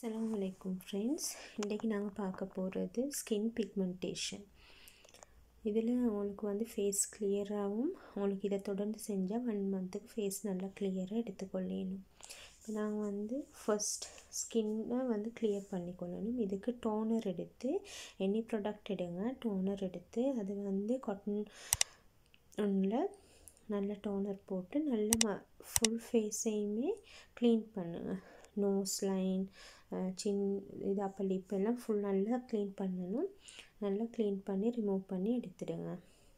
அஸ்ஸலாமு அலைக்கும் ஃப்ரெண்ட்ஸ் இன்றைக்கி நாங்கள் பார்க்க போகிறது ஸ்கின் பிக்மெண்டேஷன் இதில் உங்களுக்கு வந்து ஃபேஸ் கிளியராகவும் உங்களுக்கு இதை தொடர்ந்து செஞ்சால் ஒன் மந்த்துக்கு ஃபேஸ் நல்லா கிளியராக எடுத்துக்கொள்ளணும் இப்போ நாங்கள் வந்து ஃபஸ்ட் ஸ்கின்னை வந்து கிளியர் பண்ணிக்கொள்ளணும் இதுக்கு டோனர் எடுத்து எனி ப்ராடக்ட் எடுங்க டோனர் எடுத்து அது வந்து காட்டன் ஒன்றில் நல்ல டோனர் போட்டு நல்ல ம ஃபுல் ஃபேஸையுமே க்ளீன் பண்ணுங்கள் நோஸ் லைன் சின் இது அப்போ லிப் எல்லாம் ஃபுல் நல்லா க்ளீன் பண்ணணும் நல்லா க்ளீன் பண்ணி ரிமூவ் பண்ணி எடுத்துடுங்க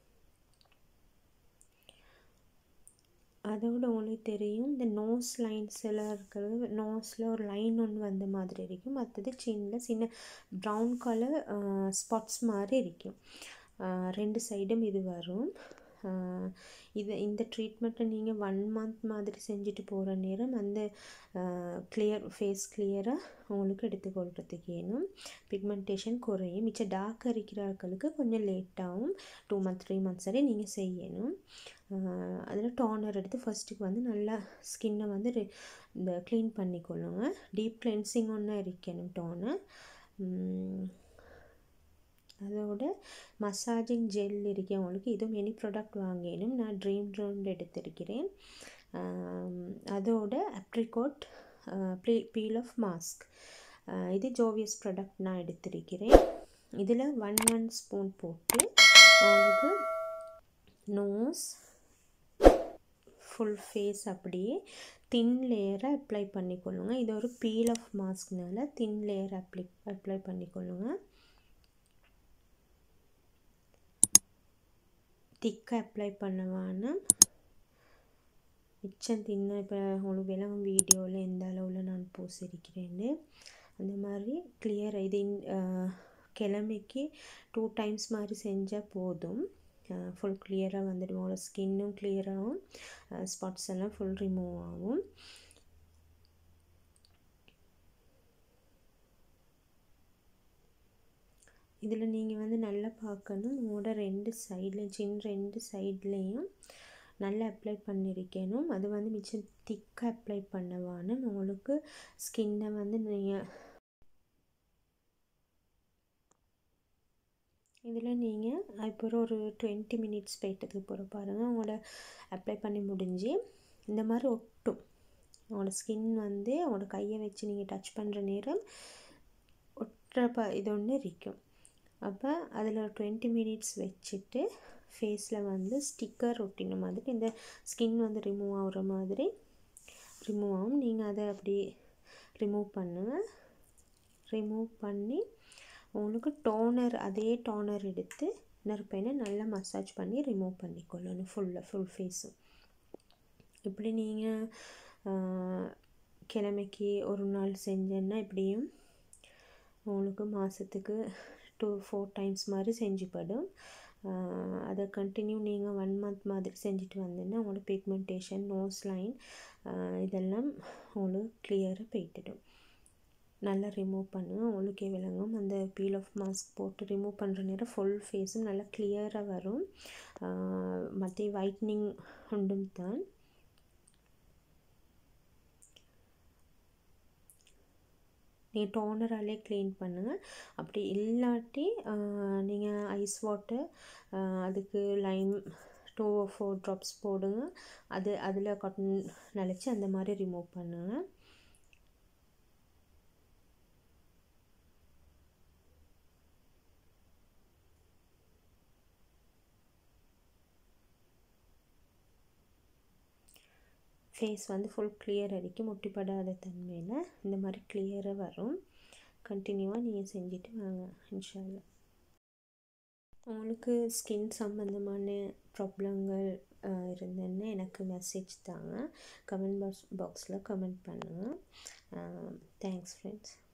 அதோட உங்களுக்கு தெரியும் இந்த நோஸ் லைன்ஸ் எல்லாம் இருக்கிறது நோஸில் ஒரு லைன் ஒன்று வந்த மாதிரி இருக்கும் மற்றது சின்ன சின்ன ப்ரௌன் கலர் ஸ்பாட்ஸ் மாதிரி இருக்கும் ரெண்டு சைடும் இது வரும் இது இந்த ட்ரீட்மெண்ட்டை நீங்கள் ஒன் மந்த் மாதிரி செஞ்சுட்டு போகிற நேரம் அந்த கிளியர் ஃபேஸ் கிளியராக உங்களுக்கு எடுத்துக்கொள்கிறதுக்கு வேணும் பிக்மெண்டேஷன் குறையும் மிச்சம் டார்க் அரிக்கிறார்களுக்கு கொஞ்சம் லேட்டாகும் டூ மந்த் த்ரீ மந்த்ஸ் வரை நீங்கள் செய்யணும் அதில் டோனர் எடுத்து ஃபஸ்ட்டுக்கு வந்து நல்லா ஸ்கின்னை வந்து இந்த க்ளீன் பண்ணிக்கொள்ளுங்க டீப் கிளென்சிங் ஒன்று இருக்கணும் டோனர் அதோட மசாஜிங் ஜெல் இருக்கேன் உங்களுக்கு இதுவும் எனி ப்ராடக்ட் வாங்கினும் நான் ட்ரீம் ரவுண்ட் எடுத்திருக்கிறேன் அதோட அப்ரிகோட் ப்ளீ பீல் ஆஃப் மாஸ்க் இது ஜோவியஸ் ப்ராடக்ட் நான் எடுத்திருக்கிறேன் இதில் ஒன் ஒன் ஸ்பூன் போட்டு உங்களுக்கு நோஸ் ஃபுல் ஃபேஸ் அப்படியே தின் லேயரை அப்ளை பண்ணிக்கொள்ளுங்க இது ஒரு பீல் ஆஃப் மாஸ்க்னால தின் லேயர் அப்ளை அப்ளை பண்ணிக்கொள்ளுங்க திக்காக அப்ளை பண்ணவான மிச்சம் தின்ன இப்போ உங்களுக்கு விலங்கும் வீடியோவில் எந்த அளவில் நான் பூசிருக்கிறேன்னு அந்த மாதிரி கிளியர் இது கிழமைக்கு டூ டைம்ஸ் மாதிரி செஞ்சால் போதும் ஃபுல் கிளியராக வந்துடும் உங்களோட ஸ்கின்னும் கிளியராகும் ஸ்பாட்ஸ் எல்லாம் ஃபுல் ரிமூவ் ஆகும் இதில் நீங்கள் வந்து நல்லா பார்க்கணும் உங்களோட ரெண்டு சைட்லேயும் சின்ன ரெண்டு சைட்லேயும் நல்லா அப்ளை பண்ணியிருக்கணும் அது வந்து மிச்சம் திக்காக அப்ளை பண்ணவான்னு உங்களுக்கு ஸ்கின்னை வந்து நீங்கள் இதில் நீங்கள் இப்போ ஒரு டுவெண்ட்டி மினிட்ஸ் போயிட்டதுக்கு போகிற பாருங்கள் உங்களோட அப்ளை பண்ணி முடிஞ்சு இந்த மாதிரி ஒட்டும் உங்களோட ஸ்கின் வந்து உங்களோட கையை வச்சு நீங்கள் டச் பண்ணுற நேரம் ஒட்டுற ப இது ஒன்று இருக்கும் அப்போ அதில் ஒரு டுவெண்ட்டி மினிட்ஸ் வச்சுட்டு ஃபேஸில் வந்து ஸ்டிக்கர் ஒட்டின மாதிரி இந்த ஸ்கின் வந்து ரிமூவ் ஆகிற மாதிரி ரிமூவ் ஆகும் நீங்கள் அதை அப்படி ரிமூவ் பண்ணுங்கள் ரிமூவ் பண்ணி உங்களுக்கு டோனர் அதே டோனர் எடுத்து நெருப்பைனை நல்லா மசாஜ் பண்ணி ரிமூவ் பண்ணிக்கொள்ளணும் ஃபுல்லாக ஃபுல் ஃபேஸும் இப்படி நீங்கள் கிழமைக்கு ஒரு நாள் செஞ்சேன்னா இப்படியும் உங்களுக்கு மாதத்துக்கு டூ ஃபோர் டைம்ஸ் மாதிரி செஞ்சுப்படும் அதை கண்டினியூ நீங்கள் ஒன் மந்த் மாதிரி செஞ்சுட்டு வந்தீங்கன்னா உங்களுக்கு பிக்மெண்டேஷன் நோஸ் லைன் இதெல்லாம் உங்களுக்கு கிளியராக போயிட்டுடும் நல்லா ரிமூவ் பண்ணுங்கள் உங்களுக்கே விளங்கும் அந்த பீல் ஆஃப் மாஸ்க் போட்டு ரிமூவ் பண்ணுற நேரம் ஃபுல் ஃபேஸும் நல்லா கிளியராக வரும் மற்ற ஒயிட்னிங் உண்டும் தான் நீங்கள் டோனராலே க்ளீன் பண்ணுங்கள் அப்படி இல்லாட்டி நீங்கள் ஐஸ் வாட்டர் அதுக்கு லைம் டூ ஃபோர் ட்ராப்ஸ் போடுங்க அது அதில் காட்டன் நினச்சி அந்த மாதிரி ரிமூவ் பண்ணுங்கள் ஃபேஸ் வந்து ஃபுல் கிளியர் அடிக்கும் முட்டிப்படாத தன்மையில் இந்த மாதிரி கிளியராக வரும் கண்டினியூவாக நீங்கள் செஞ்சுட்டு வாங்க இன்ஷால்லா உங்களுக்கு ஸ்கின் சம்மந்தமான ப்ராப்ளங்கள் இருந்ததுன்னா எனக்கு மெசேஜ் தாங்க கமெண்ட் பாக்ஸ் பாக்ஸில் கமெண்ட் பண்ணுங்கள் தேங்க்ஸ் ஃப்ரெண்ட்ஸ்